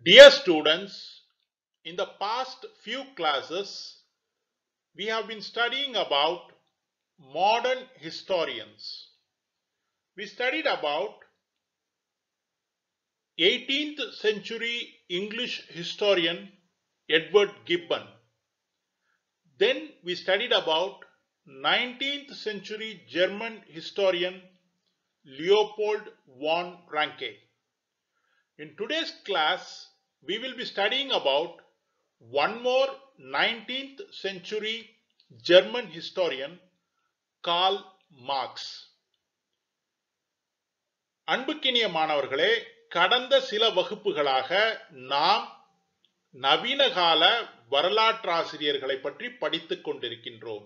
Dear students, in the past few classes, we have been studying about modern historians. We studied about 18th century English historian Edward Gibbon. Then we studied about 19th century German historian Leopold von Ranke. In today's class, we will be studying about one more 19th century German historian, Karl Marx. அன்புக்கினிய மாணவர்களே கடந்த சில வகுப்புகளாக நாம் நவீன கால வரலாற்றாசிரியர்களை பற்றி படித்துக் கொண்டிருக்கின்றோம்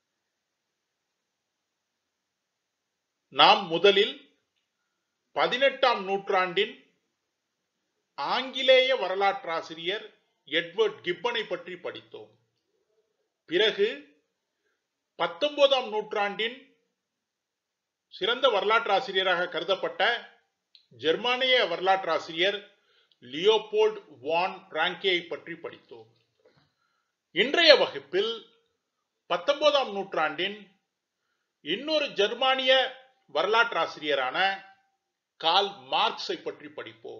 நாம் முதலில் பதினெட்டாம் நூற்றாண்டின் ஆங்கிலேய வரலாற்றாசிரியர் எட்வர்ட் கிப்பனை பற்றி படித்தோம் பிறகு பத்தொன்பதாம் நூற்றாண்டின் சிறந்த வரலாற்றாசிரியராக கருதப்பட்ட ஜெர்மானிய வரலாற்றாசிரியர் லியோபோல்ட் வான் ராங்கேயை பற்றி படித்தோம் இன்றைய வகுப்பில் பத்தொன்பதாம் நூற்றாண்டின் இன்னொரு ஜெர்மானிய வரலாற்றாசிரியரான கால் மார்க்ஸை பற்றி படிப்போம்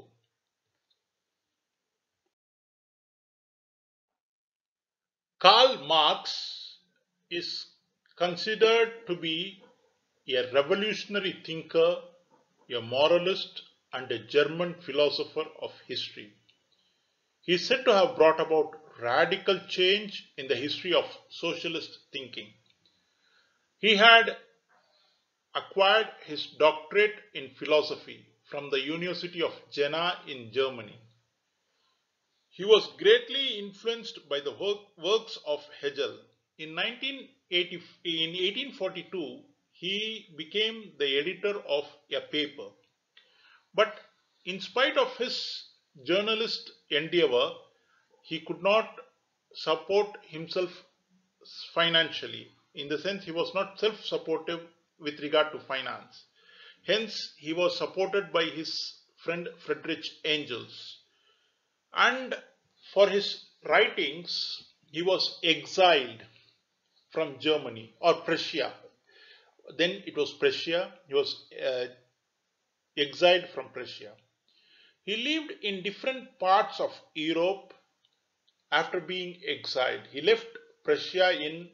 Karl Marx is considered to be a revolutionary thinker, a moralist, and a German philosopher of history. He is said to have brought about radical change in the history of socialist thinking. He had acquired his doctorate in philosophy from the University of Jena in Germany. He was greatly influenced by the work, works of Hegel. In, 1980, in 1842, he became the editor of a paper. But in spite of his journalist endeavor, he could not support himself financially. In the sense, he was not self supportive with regard to finance. Hence, he was supported by his friend Friedrich Engels and for his writings he was exiled from Germany or Prussia. Then it was Prussia. He was uh, exiled from Prussia. He lived in different parts of Europe after being exiled. He left Prussia in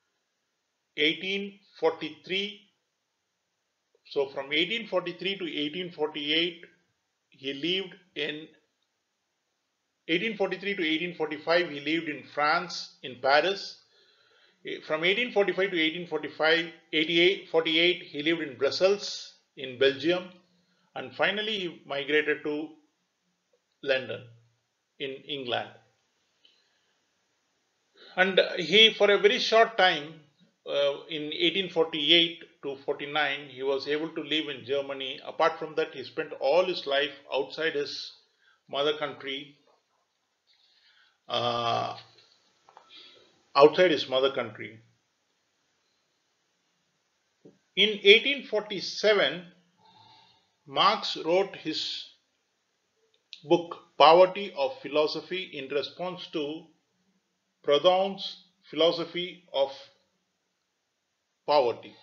1843. So from 1843 to 1848, he lived in 1843 to 1845 he lived in France in Paris from 1845 to 1845 88 48 he lived in Brussels in Belgium and finally he migrated to London in England and he for a very short time uh, in 1848 to 49 he was able to live in Germany apart from that he spent all his life outside his mother country uh, outside his mother country. In 1847, Marx wrote his book Poverty of Philosophy in response to Proudhon's philosophy of poverty.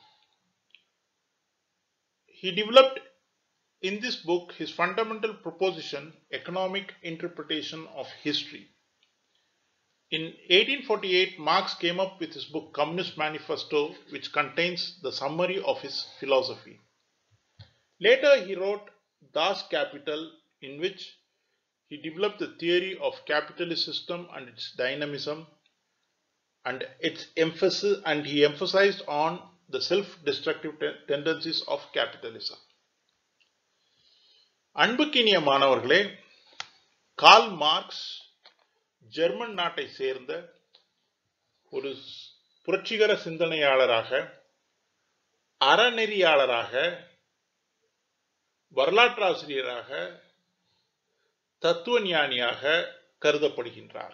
He developed in this book his fundamental proposition, economic interpretation of history. In 1848, Marx came up with his book Communist Manifesto, which contains the summary of his philosophy. Later, he wrote Das Kapital, in which he developed the theory of capitalist system and its dynamism, and its emphasis, and he emphasized on the self-destructive tendencies of capitalism. அன்புக்கினிய மாணவர்களே Karl Marx German நாட்டை சேர்ந்த ஒரு புரட்சிகர சிந்தனையாளராக அறநெறியாளராக வரலாற்றாசிரியராக தத்துவ ஞானியாக கருதப்படுகின்றார்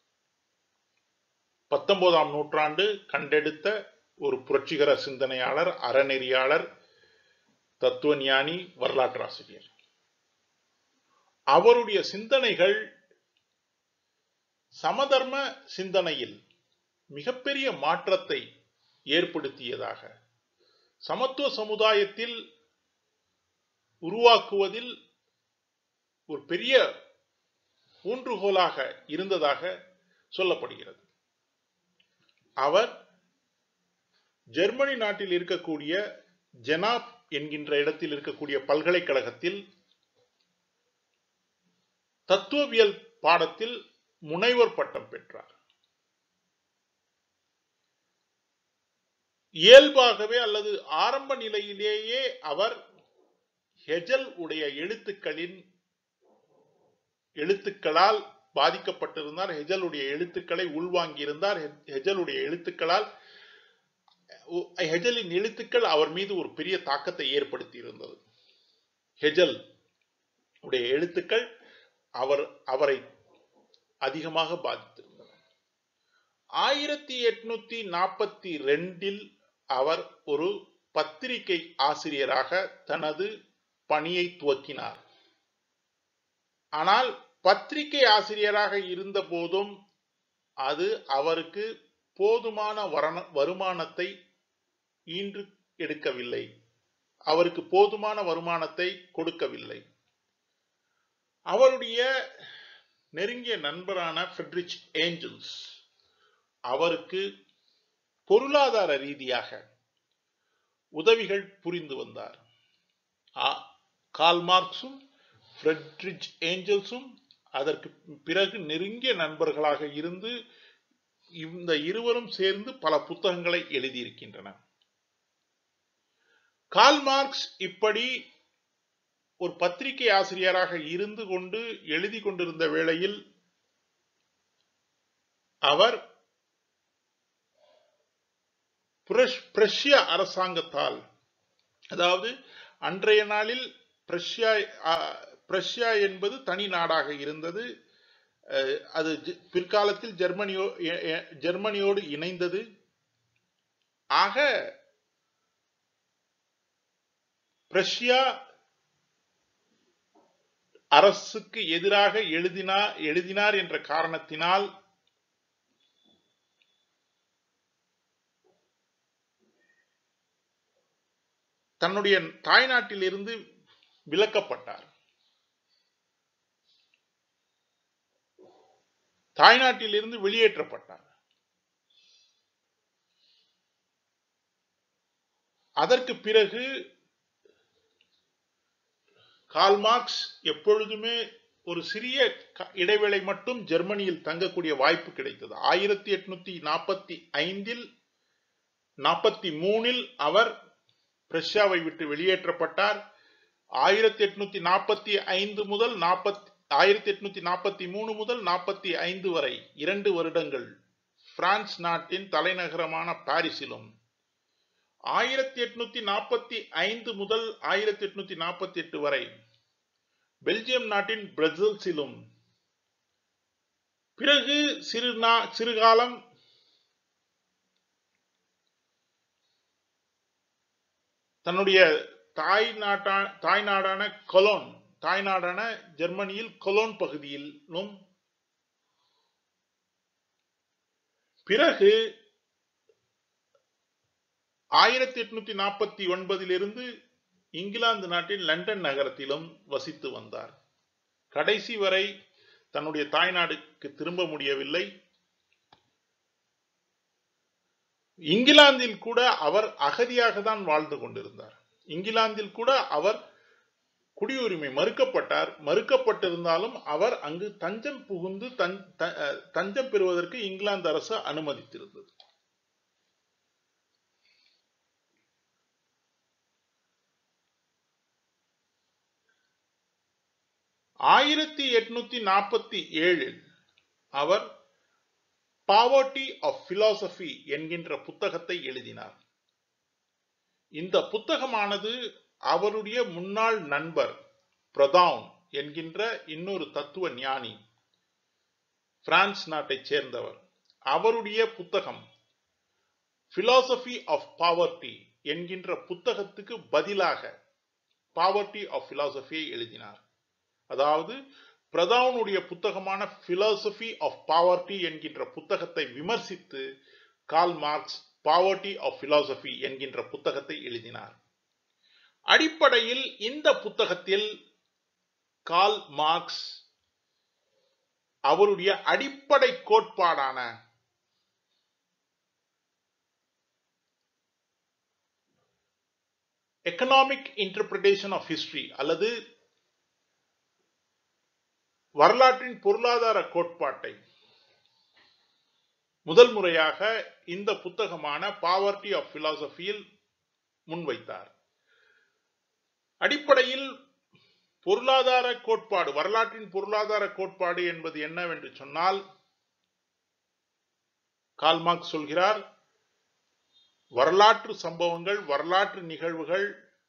பத்தொன்பதாம் நூற்றாண்டு கண்டெடுத்த ஒரு புரட்சிகர சிந்தனையாளர் அறநெறியாளர் தத்துவ ஞானி வரலாற்றாசிரியர் அவருடைய சிந்தனைகள் சமதர்ம சிந்தனையில் மிகப்பெரிய மாற்றத்தை ஏற்படுத்தியதாக சமத்துவ சமுதாயத்தில் உருவாக்குவதில் ஒரு பெரிய ஊன்றுகோலாக இருந்ததாக சொல்லப்படுகிறது அவர் ஜெர்மனி நாட்டில் இருக்கக்கூடிய ஜெனாப் என்கின்ற இடத்தில் இருக்கக்கூடிய பல்கலைக்கழகத்தில் தத்துவவியல் பாடத்தில் முனைவர் பட்டம் பெற்றார் இயல்பாகவே அல்லது ஆரம்ப நிலையிலேயே அவர் ஹெஜல் உடைய எழுத்துக்களின் எழுத்துக்களால் பாதிக்கப்பட்டிருந்தார் ஹெஜலுடைய எழுத்துக்களை உள்வாங்கியிருந்தார் ஹெஜலுடைய எழுத்துக்களால் ஹெஜலின் எழுத்துக்கள் அவர் மீது ஒரு பெரிய தாக்கத்தை ஏற்படுத்தி இருந்தது ஹெஜல் உடைய எழுத்துக்கள் அவர் அவரை அதிகமாக பாதித்திருந்தன ஆயிரத்தி எட்நூத்தி நாற்பத்தி ரெண்டில் அவர் ஒரு பத்திரிகை ஆசிரியராக தனது பணியை துவக்கினார் ஆனால் பத்திரிகை ஆசிரியராக இருந்த போதும் அது அவருக்கு போதுமான வருமானத்தை ஈன்று எடுக்கவில்லை அவருக்கு போதுமான வருமானத்தை கொடுக்கவில்லை அவருடைய நெருங்கிய நண்பரான ஃபெட்ரிச் ஏஞ்சல்ஸ் அவருக்கு பொருளாதார ரீதியாக உதவிகள் புரிந்து வந்தார் கால் மார்க்ஸும் ஃப்ரெட்ரிச் ஏஞ்சல்ஸும் அதற்கு பிறகு நெருங்கிய நண்பர்களாக இருந்து இந்த இருவரும் சேர்ந்து பல புத்தகங்களை எழுதியிருக்கின்றன கால் மார்க்ஸ் இப்படி ஒரு பத்திரிகை ஆசிரியராக இருந்து கொண்டு எழுதி கொண்டிருந்த வேளையில் அவர் பிரஷ்ய அரசாங்கத்தால் அதாவது அன்றைய நாளில் பிரஷ்யா பிரஷ்யா என்பது தனி நாடாக இருந்தது அது பிற்காலத்தில் ஜெர்மனியோ ஜெர்மனியோடு இணைந்தது ஆக பிரஷ்யா அரசுக்கு எதிராக எழுதினார் எழுதினார் என்ற காரணத்தினால் தன்னுடைய தாய்நாட்டில் இருந்து விலக்கப்பட்டார் தாய்நாட்டில் இருந்து வெளியேற்றப்பட்டார் அதற்கு பிறகு கால்மார்க்ஸ் எப்பொழுதுமே ஒரு சிறிய இடைவேளை மட்டும் ஜெர்மனியில் தங்கக்கூடிய வாய்ப்பு கிடைத்தது ஆயிரத்தி எட்நூத்தி நாற்பத்தி ஐந்தில் நாற்பத்தி மூணில் அவர் பிரஷ்யாவை விட்டு வெளியேற்றப்பட்டார் ஆயிரத்தி எட்நூத்தி நாற்பத்தி ஐந்து முதல் நாற்பத்தி ஆயிரத்தி எட்நூத்தி நாற்பத்தி மூணு முதல் நாற்பத்தி ஐந்து வரை இரண்டு வருடங்கள் பிரான்ஸ் நாட்டின் தலைநகரமான பாரிஸிலும் ஆயிரத்தி எட்நூத்தி நாற்பத்தி ஐந்து முதல் ஆயிரத்தி எட்நூத்தி நாற்பத்தி எட்டு வரை பெல்ஜியம் நாட்டின் பிரசல்ஸிலும் பிறகு சிறு சிறுகாலம் தன்னுடைய தாய் நாட்டா தாய் நாடான கொலோன் தாய் நாடான ஜெர்மனியில் கொலோன் பகுதியிலும் பிறகு ஆயிரத்தி எட்நூத்தி நாற்பத்தி ஒன்பதிலிருந்து இங்கிலாந்து நாட்டின் லண்டன் நகரத்திலும் வசித்து வந்தார் கடைசி வரை தன்னுடைய தாய்நாடுக்கு திரும்ப முடியவில்லை இங்கிலாந்தில் கூட அவர் அகதியாக தான் வாழ்ந்து கொண்டிருந்தார் இங்கிலாந்தில் கூட அவர் குடியுரிமை மறுக்கப்பட்டார் மறுக்கப்பட்டிருந்தாலும் அவர் அங்கு தஞ்சம் புகுந்து தஞ்சம் பெறுவதற்கு இங்கிலாந்து அரசு அனுமதித்திருந்தது ஆயிரத்தி எட்நூத்தி நாற்பத்தி ஏழில் அவர் பாவர்டி ஆஃப் பிலாசபி என்கின்ற புத்தகத்தை எழுதினார் இந்த புத்தகமானது அவருடைய முன்னாள் நண்பர் பிரதான் என்கின்ற இன்னொரு தத்துவ ஞானி பிரான்ஸ் நாட்டைச் சேர்ந்தவர் அவருடைய புத்தகம் பிலாசபி ஆஃப் பாவர்டி என்கின்ற புத்தகத்துக்கு பதிலாக பாவர்டி ஆஃப் பிலாசபியை எழுதினார் அதாவது பிரதானுடைய புத்தகமான பிலாசபி ஆஃப் பாவர்ட்டி என்கின்ற புத்தகத்தை விமர்சித்து Karl Marx poverty of philosophy என்கின்ற புத்தகத்தை எழுதினார் அடிப்படையில் இந்த புத்தகத்தில் கால் மார்க்ஸ் அவருடைய அடிப்படை கோட்பாடான எக்கனாமிக் இன்டர்பிரிட்டேஷன் ஆஃப் ஹிஸ்டரி அல்லது வரலாற்றின் பொருளாதார கோட்பாட்டை முதல் முறையாக இந்த புத்தகமான பாவர்ட்டி ஆஃப் பிலாசபியில் முன்வைத்தார் அடிப்படையில் பொருளாதார கோட்பாடு வரலாற்றின் பொருளாதார கோட்பாடு என்பது என்னவென்று சொன்னால் கால்மார்க் சொல்கிறார் வரலாற்று சம்பவங்கள் வரலாற்று நிகழ்வுகள்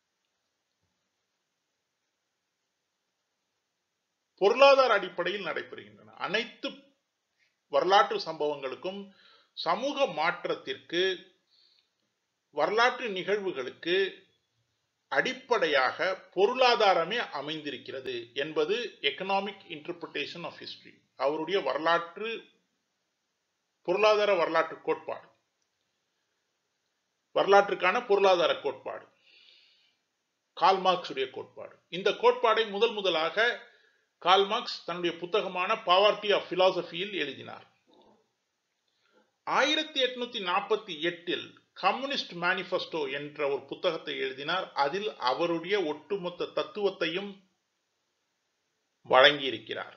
பொருளாதார அடிப்படையில் நடைபெறுகின்றன அனைத்து வரலாற்று சம்பவங்களுக்கும் சமூக மாற்றத்திற்கு வரலாற்று நிகழ்வுகளுக்கு அடிப்படையாக பொருளாதாரமே அமைந்திருக்கிறது என்பது எக்கனாமிக் இன்டர்பிரிட்டேஷன் ஆஃப் ஹிஸ்டரி அவருடைய வரலாற்று பொருளாதார வரலாற்று கோட்பாடு வரலாற்றுக்கான பொருளாதார கோட்பாடு கால்மார்க்ஸ் உடைய கோட்பாடு இந்த கோட்பாடை முதல் முதலாக கால்மார்க்ஸ் தன்னுடைய புத்தகமான பாவர்ட்டி ஆஃப் பிலாசபியில் எழுதினார் ஆயிரத்தி எட்நூத்தி நாற்பத்தி எட்டில் கம்யூனிஸ்ட் மேனிபெஸ்டோ என்ற ஒரு புத்தகத்தை எழுதினார் அதில் அவருடைய ஒட்டுமொத்த தத்துவத்தையும் வழங்கியிருக்கிறார்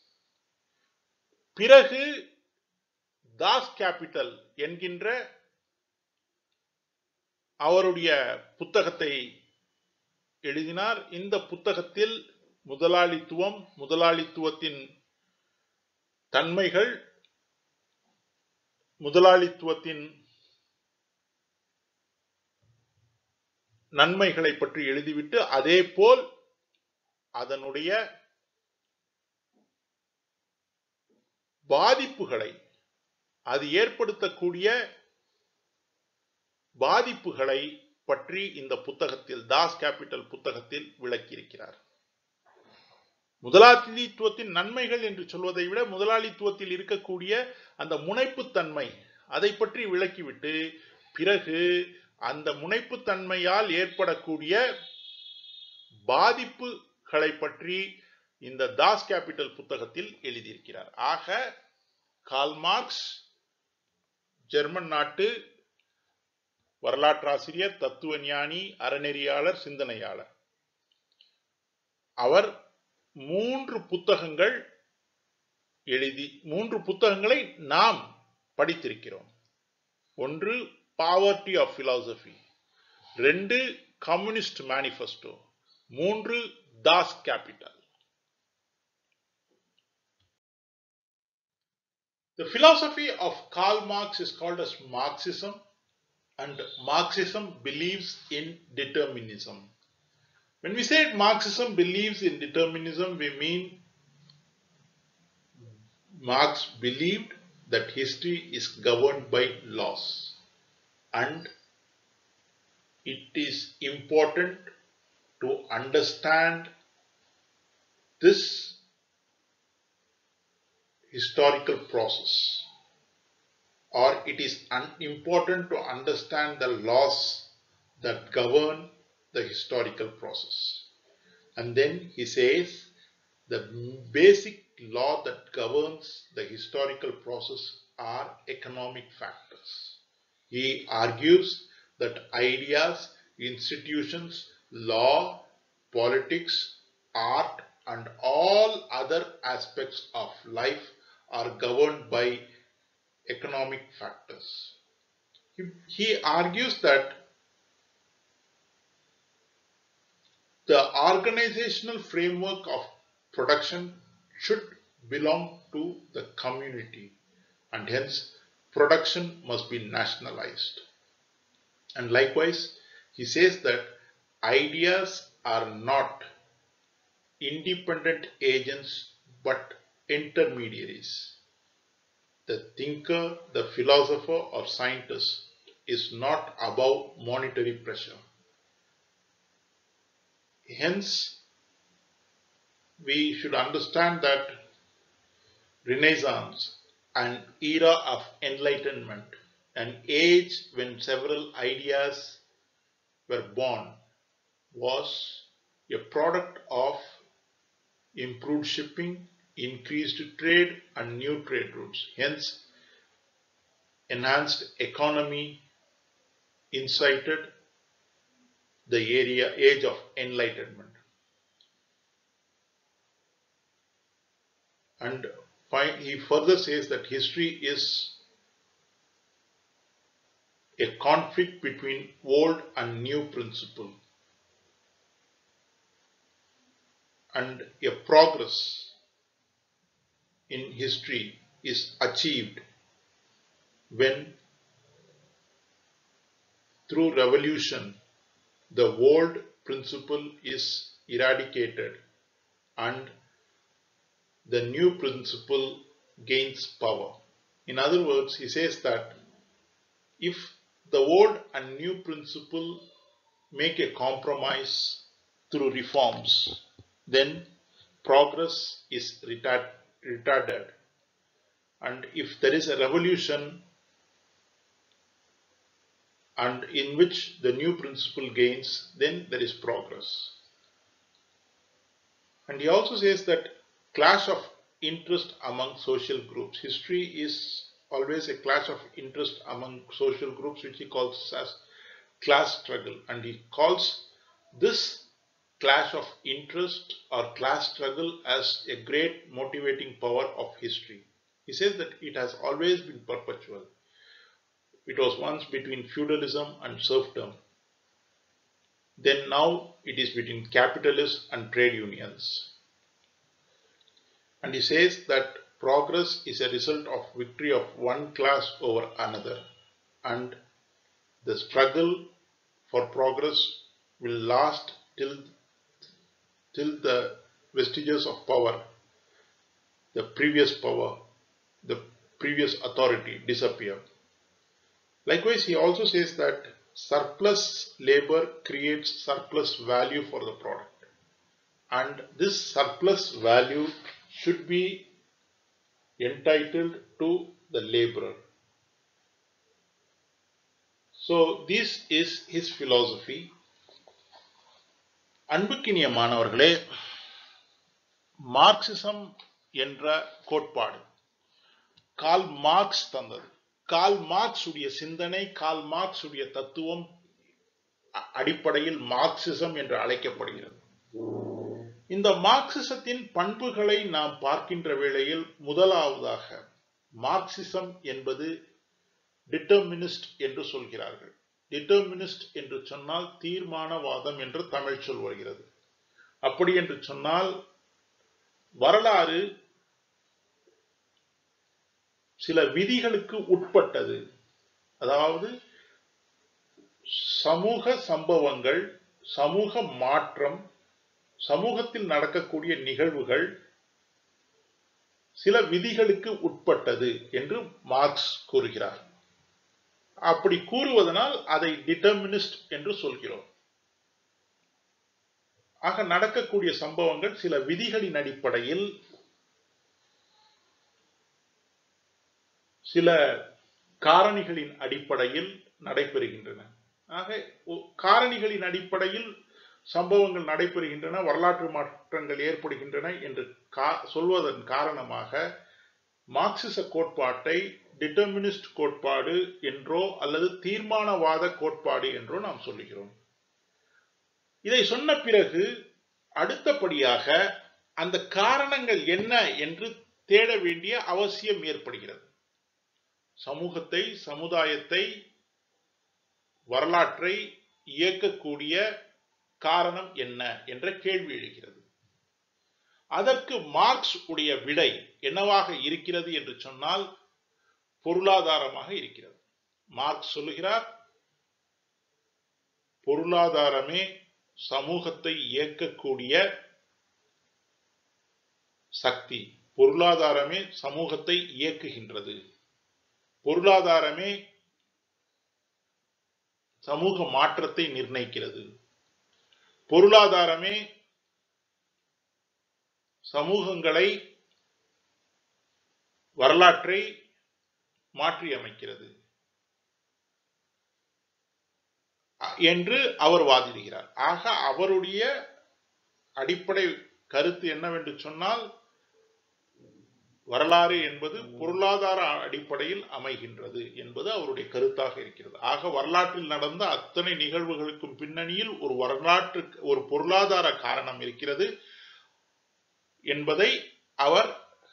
பிறகு தாஸ் கேபிட்டல் என்கின்ற அவருடைய புத்தகத்தை எழுதினார் இந்த புத்தகத்தில் முதலாளித்துவம் முதலாளித்துவத்தின் தன்மைகள் முதலாளித்துவத்தின் நன்மைகளை பற்றி எழுதிவிட்டு அதே போல் அதனுடைய பாதிப்புகளை அது ஏற்படுத்தக்கூடிய பாதிப்புகளை பற்றி இந்த புத்தகத்தில் தாஸ் கேபிட்டல் புத்தகத்தில் விளக்கியிருக்கிறார் முதலாளித்துவத்தின் நன்மைகள் என்று சொல்வதை விட முதலாளித்துவத்தில் இருக்கக்கூடிய அந்த முனைப்புத்தன்மை அதை பற்றி விளக்கிவிட்டு பிறகு அந்த முனைப்புத்தன்மையால் ஏற்படக்கூடிய பாதிப்புகளை பற்றி இந்த தாஸ் கேபிட்டல் புத்தகத்தில் எழுதியிருக்கிறார் ஆக கால்மார்க்ஸ் ஜெர்மன் நாட்டு வரலாற்றாசிரியர் தத்துவ ஞானி அறநெறியாளர் சிந்தனையாளர் அவர் மூன்று புத்தகங்கள் எழுதி மூன்று புத்தகங்களை நாம் படித்திருக்கிறோம் ஒன்று பாவர்ட்டி ஆஃப் பிலாசபி ரெண்டு கம்யூனிஸ்ட் மேனிஃபெஸ்டோ மூன்று Das Kapital The philosophy of Karl Marx is called as Marxism and Marxism believes in determinism. When we say Marxism believes in determinism, we mean Marx believed that history is governed by laws and it is important to understand this historical process or it is important to understand the laws that govern the historical process. And then he says the basic law that governs the historical process are economic factors. He argues that ideas, institutions, law, politics, art, and all other aspects of life are governed by economic factors. He, he argues that the organizational framework of production should belong to the community and hence production must be nationalized. And likewise, he says that ideas are not independent agents but intermediaries. The thinker, the philosopher, or scientist is not above monetary pressure. Hence, we should understand that Renaissance, an era of enlightenment, an age when several ideas were born, was a product of improved shipping, increased trade, and new trade routes. Hence, enhanced economy incited the area age of enlightenment. And he further says that history is a conflict between old and new principle and a progress in history is achieved when through revolution the old principle is eradicated and the new principle gains power. In other words, he says that if the old and new principle make a compromise through reforms, then progress is retard, retarded. And if there is a revolution and in which the new principle gains, then there is progress. And he also says that clash of interest among social groups. History is always a clash of interest among social groups, which he calls as class struggle. And he calls this clash of interest or class struggle as a great motivating power of history. He says that it has always been perpetual. It was once between feudalism and serfdom. Then now it is between capitalists and trade unions. And he says that progress is a result of victory of one class over another. And the struggle for progress will last till, till the vestiges of power, the previous power, the previous authority disappear. Likewise, he also says that surplus labor creates surplus value for the product. And this surplus value should be entitled to the laborer. So, this is his philosophy. அன்புக்கினிய மாணவர்களே Marxism என்ற கோட்பாடு Karl Marx தந்தது Karl Marx உடைய சிந்தனை Karl Marx உடைய தத்துவம் அடிப்படையில் மார்க்சிசம் என்று அழைக்கப்படுகிறது இந்த மார்க்சிசத்தின் பண்புகளை நாம் பார்க்கின்ற வேளையில் முதலாவதாக மார்க்சிசம் என்பது டிட்டர்மினிஸ்ட் என்று சொல்கிறார்கள் டிட்டர்மினிஸ்ட் என்று சொன்னால் தீர்மானவாதம் என்று தமிழ் சொல் வருகிறது அப்படி என்று சொன்னால் வரலாறு சில விதிகளுக்கு உட்பட்டது அதாவது சமூக சம்பவங்கள் சமூக மாற்றம் சமூகத்தில் நடக்கக்கூடிய நிகழ்வுகள் சில விதிகளுக்கு உட்பட்டது என்று மார்க்ஸ் கூறுகிறார் அப்படி கூறுவதனால் அதை டிட்டர்மினிஸ்ட் என்று சொல்கிறோம் ஆக நடக்கக்கூடிய சம்பவங்கள் சில விதிகளின் அடிப்படையில் சில காரணிகளின் அடிப்படையில் நடைபெறுகின்றன ஆக காரணிகளின் அடிப்படையில் சம்பவங்கள் நடைபெறுகின்றன வரலாற்று மாற்றங்கள் ஏற்படுகின்றன என்று சொல்வதன் காரணமாக மார்க்சிச கோட்பாட்டை டிட்டர்மினிஸ்ட் கோட்பாடு என்றோ அல்லது தீர்மானவாத கோட்பாடு என்றோ நாம் சொல்லுகிறோம் இதை சொன்ன பிறகு அடுத்தபடியாக அந்த காரணங்கள் என்ன என்று தேட வேண்டிய அவசியம் ஏற்படுகிறது சமூகத்தை சமுதாயத்தை வரலாற்றை இயக்கக்கூடிய காரணம் என்ன என்ற கேள்வி எழுகிறது அதற்கு மார்க்ஸ் உடைய விடை என்னவாக இருக்கிறது என்று சொன்னால் பொருளாதாரமாக இருக்கிறது மார்க்ஸ் சொல்லுகிறார் பொருளாதாரமே சமூகத்தை இயக்கக்கூடிய சக்தி பொருளாதாரமே சமூகத்தை இயக்குகின்றது பொருளாதாரமே சமூக மாற்றத்தை நிர்ணயிக்கிறது பொருளாதாரமே சமூகங்களை வரலாற்றை மாற்றி அமைக்கிறது என்று அவர் வாதிடுகிறார் ஆக அவருடைய அடிப்படை கருத்து என்னவென்று சொன்னால் வரலாறு என்பது பொருளாதார அடிப்படையில் அமைகின்றது என்பது அவருடைய கருத்தாக இருக்கிறது ஆக வரலாற்றில் நடந்த அத்தனை நிகழ்வுகளுக்கும் பின்னணியில் ஒரு வரலாற்று ஒரு பொருளாதார காரணம் இருக்கிறது என்பதை அவர்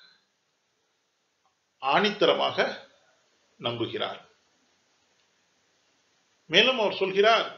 ஆணித்தரமாக நம்புகிறார் மேலும் அவர் சொல்கிறார்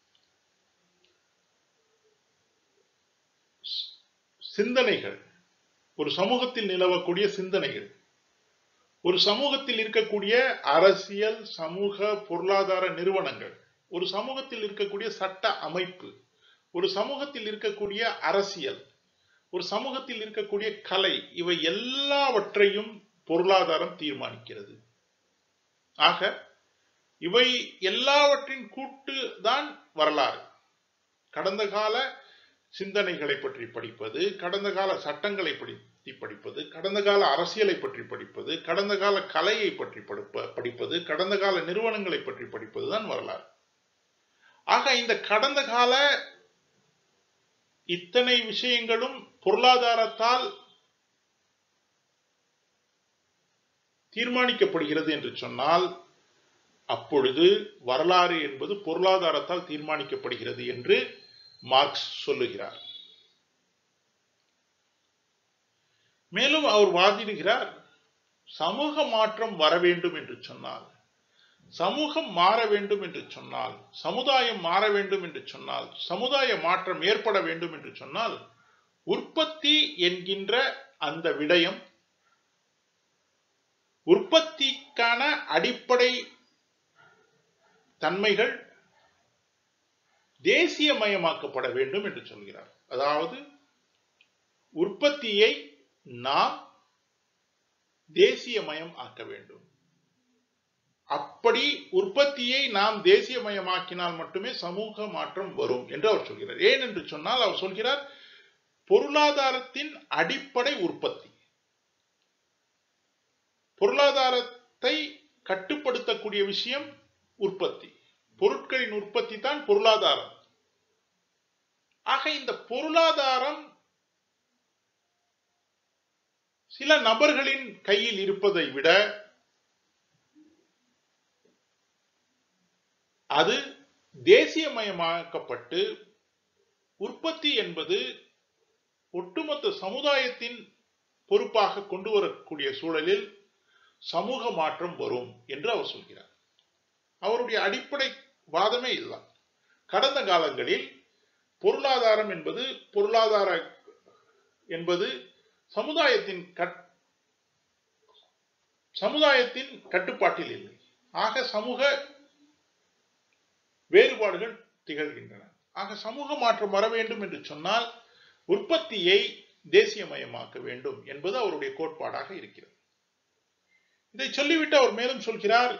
சிந்தனைகள் ஒரு சமூகத்தில் நிலவக்கூடிய சிந்தனைகள் ஒரு சமூகத்தில் இருக்கக்கூடிய அரசியல் சமூக பொருளாதார நிறுவனங்கள் ஒரு சமூகத்தில் இருக்கக்கூடிய சட்ட அமைப்பு ஒரு சமூகத்தில் இருக்கக்கூடிய அரசியல் ஒரு சமூகத்தில் இருக்கக்கூடிய கலை இவை எல்லாவற்றையும் பொருளாதாரம் தீர்மானிக்கிறது ஆக இவை எல்லாவற்றின் கூட்டு தான் வரலாறு கடந்த கால சிந்தனைகளை பற்றி படிப்பது கடந்த கால சட்டங்களை பற்றி படிப்பது கடந்த கால அரசியலை பற்றி படிப்பது கடந்த கால கலையை பற்றி படிப்பது கடந்த கால நிறுவனங்களை பற்றி படிப்பது தான் வரலாறு ஆக இந்த கடந்த கால இத்தனை விஷயங்களும் பொருளாதாரத்தால் தீர்மானிக்கப்படுகிறது என்று சொன்னால் அப்பொழுது வரலாறு என்பது பொருளாதாரத்தால் தீர்மானிக்கப்படுகிறது என்று மார்க்ஸ் சொல்லுகிறார் மேலும் அவர் வாதிடுகிறார் சமூக மாற்றம் வர வேண்டும் என்று சொன்னால் சமூகம் மாற வேண்டும் என்று சொன்னால் சமுதாயம் மாற வேண்டும் என்று சொன்னால் சமுதாய மாற்றம் ஏற்பட வேண்டும் என்று சொன்னால் உற்பத்தி என்கின்ற அந்த விடயம் உற்பத்திக்கான அடிப்படை தன்மைகள் தேசியமயமாக்கப்பட வேண்டும் என்று சொல்கிறார் அதாவது உற்பத்தியை நாம் தேசியமயம் ஆக்க வேண்டும் அப்படி உற்பத்தியை நாம் தேசியமயமாக்கினால் மட்டுமே சமூக மாற்றம் வரும் என்று அவர் சொல்கிறார் ஏன் என்று சொன்னால் அவர் சொல்கிறார் பொருளாதாரத்தின் அடிப்படை உற்பத்தி பொருளாதாரத்தை கட்டுப்படுத்தக்கூடிய விஷயம் உற்பத்தி பொருட்களின் உற்பத்தி தான் பொருளாதாரம் ஆக இந்த பொருளாதாரம் சில நபர்களின் கையில் இருப்பதை விட அது தேசியமயமாக்கப்பட்டு உற்பத்தி என்பது ஒட்டுமொத்த சமுதாயத்தின் பொறுப்பாக கொண்டு வரக்கூடிய சூழலில் சமூக மாற்றம் வரும் என்று அவர் சொல்கிறார் அவருடைய அடிப்படை வாதமே இதுதான் கடந்த காலங்களில் பொருளாதாரம் என்பது பொருளாதார என்பது சமுதாயத்தின் சமுதாயத்தின் கட்டுப்பாட்டில் இல்லை ஆக சமூக வேறுபாடுகள் திகழ்கின்றன ஆக சமூக மாற்றம் வர வேண்டும் என்று சொன்னால் உற்பத்தியை தேசியமயமாக்க வேண்டும் என்பது அவருடைய கோட்பாடாக இருக்கிறது இதை சொல்லிவிட்டு அவர் மேலும் சொல்கிறார்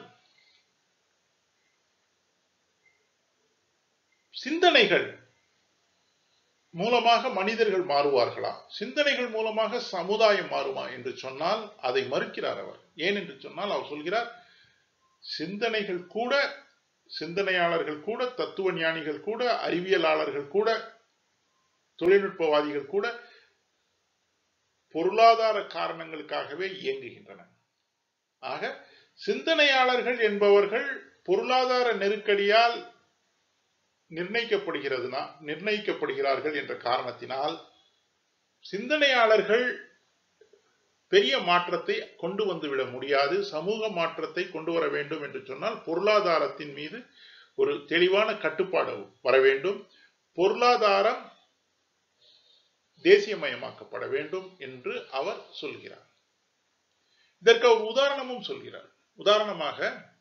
சிந்தனைகள் மூலமாக மனிதர்கள் மாறுவார்களா சிந்தனைகள் மூலமாக சமுதாயம் மாறுமா என்று சொன்னால் அதை மறுக்கிறார் அவர் ஏன் என்று சொன்னால் அவர் சொல்கிறார் சிந்தனைகள் கூட சிந்தனையாளர்கள் கூட தத்துவ ஞானிகள் கூட அறிவியலாளர்கள் கூட தொழில்நுட்பவாதிகள் கூட பொருளாதார காரணங்களுக்காகவே இயங்குகின்றன ஆக சிந்தனையாளர்கள் என்பவர்கள் பொருளாதார நெருக்கடியால் நிர்ணயிக்கப்படுகிறதுனா நிர்ணயிக்கப்படுகிறார்கள் என்ற காரணத்தினால் சிந்தனையாளர்கள் பெரிய மாற்றத்தை கொண்டு வந்துவிட முடியாது சமூக மாற்றத்தை கொண்டு வர வேண்டும் என்று சொன்னால் பொருளாதாரத்தின் மீது ஒரு தெளிவான கட்டுப்பாடு வர வேண்டும் பொருளாதாரம் தேசியமயமாக்கப்பட வேண்டும் என்று அவர் சொல்கிறார் இதற்கு அவர் உதாரணமும் சொல்கிறார் உதாரணமாக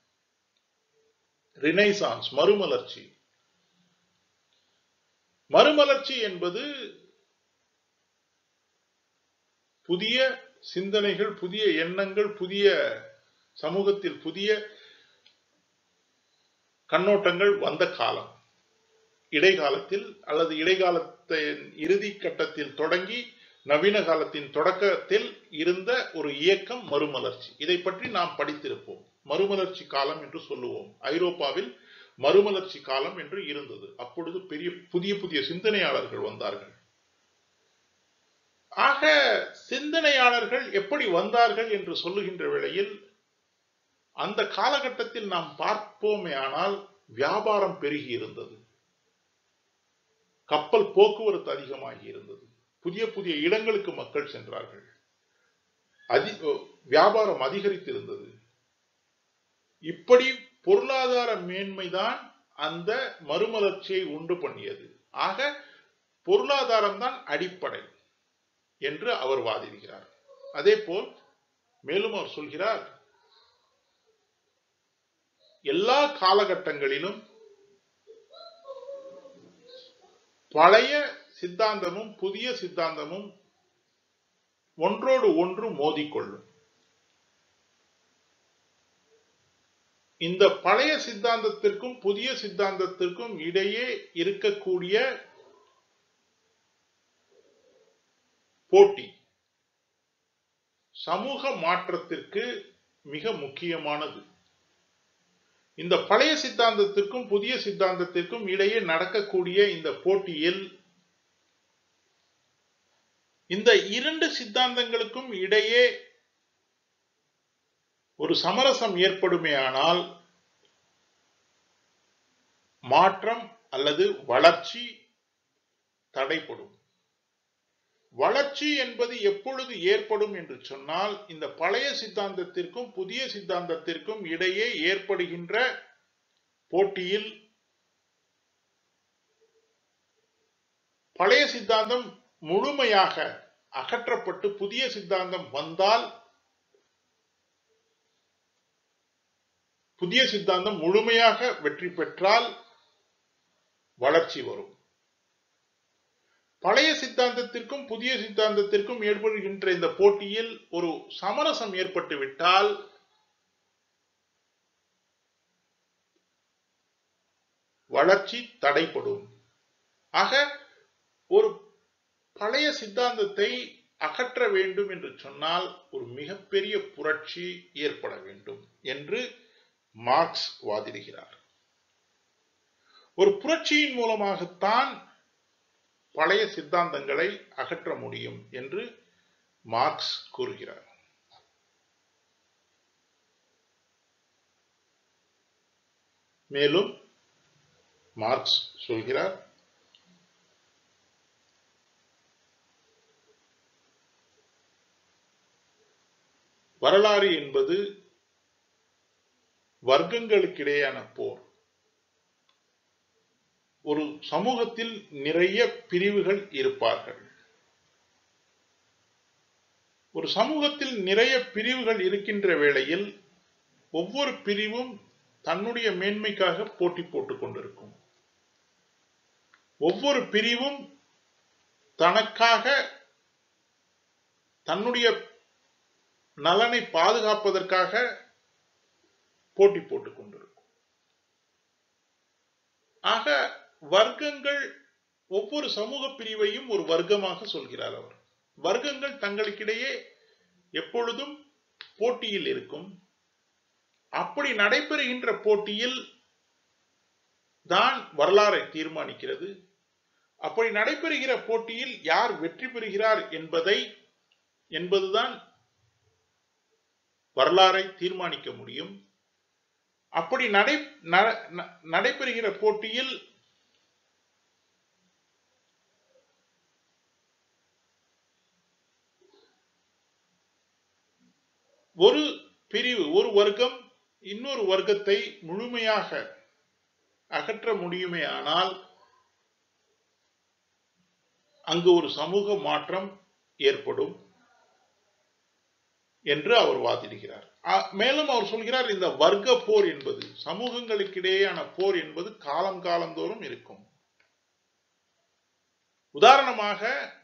ரினைசான்ஸ் மறுமலர்ச்சி மறுமலர்ச்சி என்பது புதிய சிந்தனைகள் புதிய எண்ணங்கள் புதிய சமூகத்தில் புதிய கண்ணோட்டங்கள் வந்த காலம் இடைக்காலத்தில் அல்லது இடைக்காலத்தின் இறுதி கட்டத்தில் தொடங்கி நவீன காலத்தின் தொடக்கத்தில் இருந்த ஒரு இயக்கம் மறுமலர்ச்சி இதை பற்றி நாம் படித்திருப்போம் மறுமலர்ச்சி காலம் என்று சொல்லுவோம் ஐரோப்பாவில் மறுமலர்ச்சி காலம் என்று இருந்தது அப்பொழுது பெரிய புதிய புதிய சிந்தனையாளர்கள் வந்தார்கள் ஆக சிந்தனையாளர்கள் எப்படி வந்தார்கள் என்று சொல்லுகின்ற வேளையில் அந்த காலகட்டத்தில் நாம் பார்ப்போமே ஆனால் வியாபாரம் பெருகி இருந்தது கப்பல் போக்குவரத்து அதிகமாகி இருந்தது புதிய புதிய இடங்களுக்கு மக்கள் சென்றார்கள் அதி வியாபாரம் அதிகரித்திருந்தது இப்படி பொருளாதார மேன்மைதான் அந்த மறுமலர்ச்சியை உண்டு பண்ணியது ஆக பொருளாதாரம் தான் அடிப்படை என்று அவர் வாதிடுகிறார் அதே போல் மேலும் அவர் சொல்கிறார் எல்லா காலகட்டங்களிலும் பழைய சித்தாந்தமும் புதிய சித்தாந்தமும் ஒன்றோடு ஒன்று மோதிக்கொள்ளும் இந்த பழைய சித்தாந்தத்திற்கும் புதிய சித்தாந்தத்திற்கும் இடையே இருக்கக்கூடிய போட்டி சமூக மாற்றத்திற்கு மிக முக்கியமானது இந்த பழைய சித்தாந்தத்திற்கும் புதிய சித்தாந்தத்திற்கும் இடையே நடக்கக்கூடிய இந்த போட்டியில் இந்த இரண்டு சித்தாந்தங்களுக்கும் இடையே ஒரு சமரசம் ஏற்படுமேயானால் மாற்றம் அல்லது வளர்ச்சி தடைப்படும் வளர்ச்சி என்பது எப்பொழுது ஏற்படும் என்று சொன்னால் இந்த பழைய சித்தாந்தத்திற்கும் புதிய சித்தாந்தத்திற்கும் இடையே ஏற்படுகின்ற போட்டியில் பழைய சித்தாந்தம் முழுமையாக அகற்றப்பட்டு புதிய சித்தாந்தம் வந்தால் புதிய சித்தாந்தம் முழுமையாக வெற்றி பெற்றால் வளர்ச்சி வரும் பழைய சித்தாந்தத்திற்கும் புதிய சித்தாந்தத்திற்கும் ஏற்படுகின்ற இந்த போட்டியில் ஒரு சமரசம் ஏற்பட்டு விட்டால் வளர்ச்சி தடைப்படும் ஆக ஒரு பழைய சித்தாந்தத்தை அகற்ற வேண்டும் என்று சொன்னால் ஒரு மிகப்பெரிய புரட்சி ஏற்பட வேண்டும் என்று மார்க்ஸ் வாதிடுகிறார் ஒரு புரட்சியின் மூலமாகத்தான் பழைய சித்தாந்தங்களை அகற்ற முடியும் என்று மார்க்ஸ் கூறுகிறார் மேலும் மார்க்ஸ் சொல்கிறார் வரலாறு என்பது வர்க்கங்களுக்கிடையேயான போர் ஒரு சமூகத்தில் நிறைய பிரிவுகள் இருப்பார்கள் ஒரு சமூகத்தில் நிறைய பிரிவுகள் இருக்கின்ற வேளையில் ஒவ்வொரு பிரிவும் தன்னுடைய மேன்மைக்காக போட்டி போட்டுக் கொண்டிருக்கும் ஒவ்வொரு பிரிவும் தனக்காக தன்னுடைய நலனை பாதுகாப்பதற்காக போட்டி போட்டுக் கொண்டிருக்கும் ஆக வர்க்கங்கள் ஒவ்வொரு சமூக பிரிவையும் ஒரு வர்க்கமாக சொல்கிறார் அவர் வர்க்கங்கள் தங்களுக்கிடையே எப்பொழுதும் போட்டியில் இருக்கும் அப்படி நடைபெறுகின்ற போட்டியில் தான் வரலாறை தீர்மானிக்கிறது அப்படி நடைபெறுகிற போட்டியில் யார் வெற்றி பெறுகிறார் என்பதை என்பதுதான் வரலாறை தீர்மானிக்க முடியும் அப்படி நடை நடைபெறுகிற போட்டியில் ஒரு பிரிவு ஒரு வர்க்கம் இன்னொரு வர்க்கத்தை முழுமையாக அகற்ற முடியுமே ஆனால் அங்கு ஒரு சமூக மாற்றம் ஏற்படும் என்று அவர் வாதிடுகிறார் மேலும் அவர் சொல்கிறார் இந்த வர்க்க போர் என்பது சமூகங்களுக்கிடையேயான போர் என்பது காலம் காலந்தோறும் இருக்கும் உதாரணமாக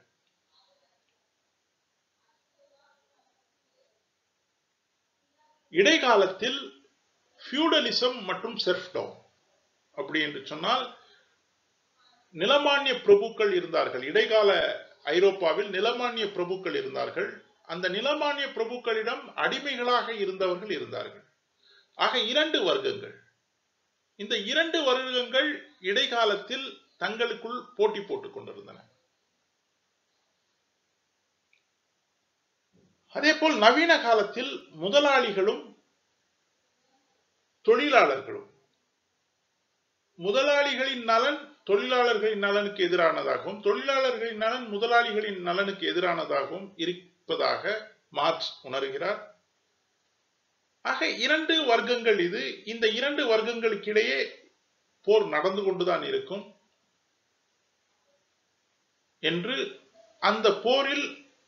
இடைக்காலத்தில் பியூடலிசம் மற்றும் செர்ஃப்டோம் அப்படி என்று சொன்னால் நிலமானிய பிரபுக்கள் இருந்தார்கள் இடைக்கால ஐரோப்பாவில் நிலமானிய பிரபுக்கள் இருந்தார்கள் அந்த நிலமானிய பிரபுக்களிடம் அடிமைகளாக இருந்தவர்கள் இருந்தார்கள் ஆக இரண்டு வர்க்கங்கள் இந்த இரண்டு வர்க்கங்கள் இடைக்காலத்தில் தங்களுக்குள் போட்டி போட்டுக் கொண்டிருந்தன அதே போல் நவீன காலத்தில் முதலாளிகளும் தொழிலாளர்களும் முதலாளிகளின் நலன் தொழிலாளர்களின் நலனுக்கு எதிரானதாகவும் தொழிலாளர்களின் நலன் முதலாளிகளின் நலனுக்கு எதிரானதாகவும் இருப்பதாக மார்க்ஸ் உணர்கிறார் ஆக இரண்டு வர்க்கங்கள் இது இந்த இரண்டு வர்க்கங்களுக்கிடையே போர் நடந்து கொண்டுதான் இருக்கும் என்று அந்த போரில்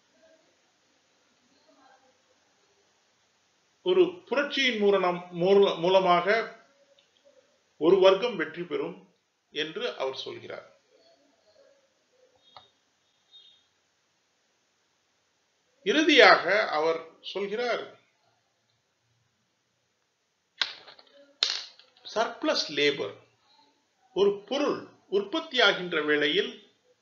ஒரு புரட்சியின் மூலம் மூலமாக ஒரு வர்க்கம் வெற்றி பெறும் என்று அவர் சொல்கிறார் இறுதியாக அவர் சொல்கிறார் சர்ப்ளஸ் லேபர் ஒரு பொருள் உற்பத்தியாகின்ற வேளையில்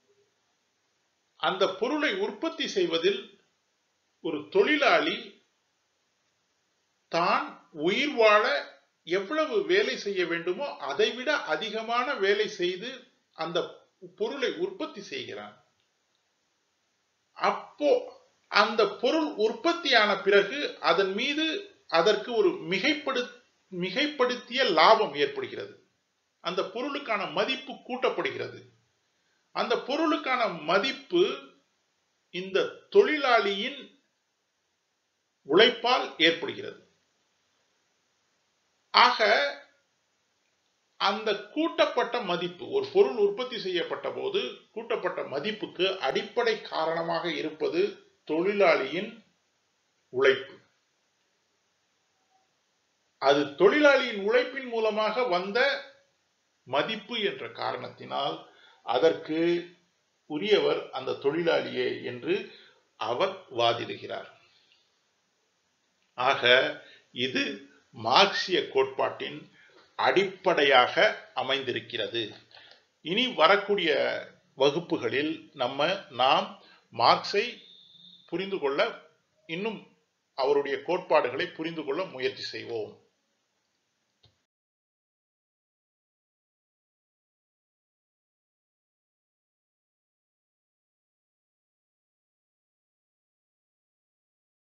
அந்த பொருளை உற்பத்தி செய்வதில் ஒரு தொழிலாளி தான் உயிர் வாழ எவ்வளவு வேலை செய்ய வேண்டுமோ அதைவிட அதிகமான வேலை செய்து அந்த பொருளை உற்பத்தி செய்கிறான் அப்போ அந்த பொருள் உற்பத்தியான பிறகு அதன் மீது அதற்கு ஒரு மிகைப்படு மிகைப்படுத்திய லாபம் ஏற்படுகிறது அந்த பொருளுக்கான மதிப்பு கூட்டப்படுகிறது அந்த பொருளுக்கான மதிப்பு இந்த தொழிலாளியின் உழைப்பால் ஏற்படுகிறது ஆக அந்த கூட்டப்பட்ட மதிப்பு ஒரு பொருள் உற்பத்தி செய்யப்பட்ட போது கூட்டப்பட்ட மதிப்புக்கு அடிப்படை காரணமாக இருப்பது தொழிலாளியின் உழைப்பு அது தொழிலாளியின் உழைப்பின் மூலமாக வந்த மதிப்பு என்ற காரணத்தினால் அதற்கு உரியவர் அந்த தொழிலாளியே என்று அவர் வாதிடுகிறார் ஆக இது மார்க்சிய கோட்பாட்டின் அடிப்படையாக அமைந்திருக்கிறது இனி வரக்கூடிய வகுப்புகளில் நம்ம நாம் மார்க்ஸை புரிந்து கொள்ள இன்னும் அவருடைய கோட்பாடுகளை புரிந்து கொள்ள முயற்சி செய்வோம்